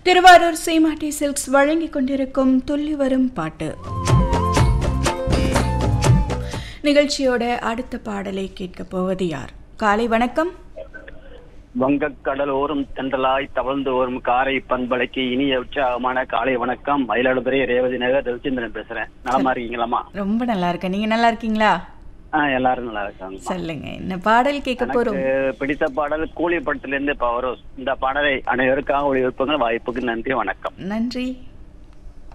திருவாரூர் சீமாட்டி சில்க்ஸ் வழங்கிக் கொண்டிருக்கும் துள்ளி வரும் பாட்டு நிகழ்ச்சியோட அடுத்த பாடலை கேட்கப் போவது யார் காலை வணக்கம் வங்கக் கடலோரம் தென்றலாய் தவழ்ந்து வரும் காரை பண்பலைக்கு இனிய உற்சாகமான காலை வணக்கம் மயிலாடுதுறை ரேவதி நகர் ரவிச்சந்திரன் பேசுறேன் நலமா இருக்கீங்களாமா ரொம்ப நல்லா இருக்கேன் நீங்க நல்லா இருக்கீங்களா ஆ எல்லாரும் நல்லா இருக்காங்க சொல்லுங்க என்ன பாடல் கேட்க போறோம் எனக்கு பிடித்த பாடல் கூலி படத்துல இருந்து இப்ப வரும் இந்த பாடலை அனைவருக்காக ஒளிபரப்புங்கள் வாய்ப்புக்கு நன்றி வணக்கம் நன்றி